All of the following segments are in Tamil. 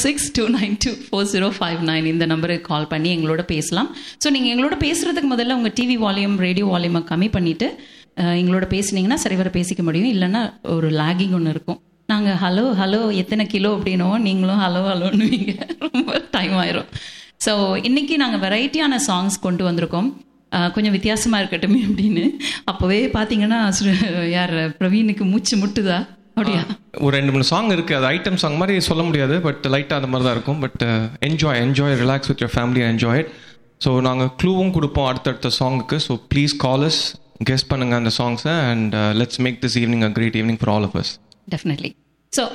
six two nine two four zero five nine இந்த நம்பருக்கு கால் பண்ணி எங்களோட பேசலாம் ஸோ நீங்கள் எங்களோட பேசுறதுக்கு முதல்ல உங்கள் டிவி வால்யூம் ரேடியோ வால்யூமை கம்மி பண்ணிட்டு அஹ், எங்களோட பேசுனீங்கன்னா சரிவர பேசிக்க முடியும் இல்லைன்னா ஒரு லாகிங் ஒன்று இருக்கும் நாங்கள் ஹலோ ஹலோ எத்தனை கிலோ அப்படின்னோம் நீங்களும் ஹலோ ஹலோன்னுவீங்க ரொம்ப டைம் ஆயிரும் ஸோ இன்னைக்கு நாங்கள் வெரைட்டியான சாங்ஸ் கொண்டு வந்திருக்கோம் அஹ், கொஞ்சம் வித்தியாசமாக இருக்கட்டுமே அப்படின்னு அப்போவே பார்த்தீங்கன்னா சு- யார் பிரவீனுக்கு மூச்சு முட்டுதா அப்படியா ஒரு ரெண்டு மூணு சாங் இருக்கு அது ஐட்டம் சாங் மாதிரி சொல்ல முடியாது பட் லைட்டாக அந்த மாதிரி தான் இருக்கும் but enjoy enjoy relax with your family enjoy it so நாங்கள் க்ளூவும் கொடுப்போம் அடுத்தடுத்த சாங்குக்கு ஸோ ப்ளீஸ் காலஸ் கெஸ் பண்ணுங்க அந்த சாங்ஸை and let's make this evening a great evening for all of us definitely so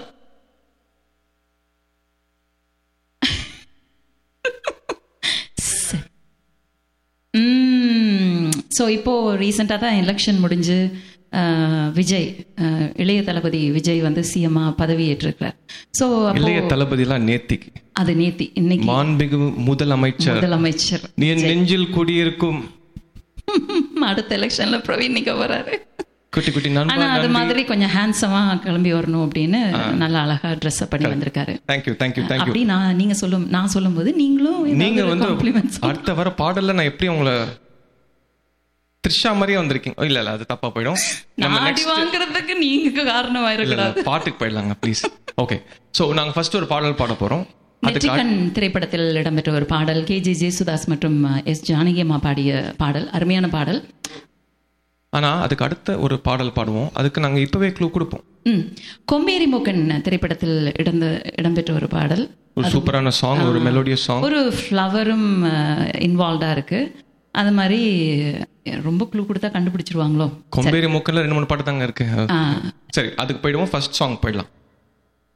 so இப்போ ரீசெண்டாக தான் எலெக்ஷன் முடிஞ்சு அஹ், விஜய் அஹ், இளைய தளபதி விஜய் வந்து சிஎம்மா பதவி ஏற்றிருக்கிறார் ஸோ இளைய தளபதிலாம் நேத்திக்கு அது நேத்தி இன்னைக்கு மாண்புமிகு முதலமைச்சர் முதலமைச்சர் நீ என் நெஞ்சில் குடியிருக்கும் அடுத்த எலெக்ஷன்ல பிரவீன் நிக்க வராரு குட்டி குட்டி ஆனா நண்பன் அது மாதிரி கொஞ்சம் ஹேண்ட்ஸமா கிளம்பி வரணும் அப்படின்னு நல்லா அழகா ட்ரெஸ் பண்ணி வந்திருக்காரு தேங்க்யூ தேங்க்யூ தேங்க்யூ அப்படி நான் நீங்க சொல்லும் நான் சொல்லும்போது நீங்களும் நீங்க வந்து காம்ப்ளிமெண்ட்ஸ் அடுத்த வர பாடல்ல நான் எப்படி உங்களை த்ரிஷா மாதிரியே வந்திருக்கீங்க இல்ல இல்ல அது தப்பா போயிடும் நம்ம நாடி வாங்குறதுக்கு நீங்க காரணமா இல்ல இருக்கலாம் இல்ல பாட்டுக்கு போயிடலாங்க ப்ளீஸ் ஓகே சோ நாங்க ஃபர்ஸ்ட் ஒரு பாடல் பாட போறோம் அதுக்கு நெற்றிக்கண் திரைப்படத்தில் இடம்பெற்ற ஒரு பாடல் கே ஜே ஜேசுதாஸ் மற்றும் எஸ் ஜானகி அம்மா பாடிய பாடல் அருமையான பாடல் ஆனா அதுக்கு அடுத்த ஒரு பாடல் பாடுவோம் அதுக்கு நாங்க இப்பவே க்ளூ கொடுப்போம் ம் கொம்பேரி மூக்கன் திரைப்படத்தில் இடந்த இடம்பெற்ற ஒரு பாடல் ஒரு சூப்பரான சாங் ஒரு மெலோடியஸ் சாங் ஒரு ஃப்ளவரும் இன்வால்வ்டா இருக்கு அது மாதிரி ரொம்ப க்ளூ கொடுத்தா கண்டுபிடிச்சிருவாங்களோ கொம்பேரி மூக்கல்ல ரெண்டு மூணு பாட்டு தாங்க இருக்கு ஆ, சரி அதுக்கு போயிடுவோம் ஃபர்ஸ்ட் சாங் போயிடலாம்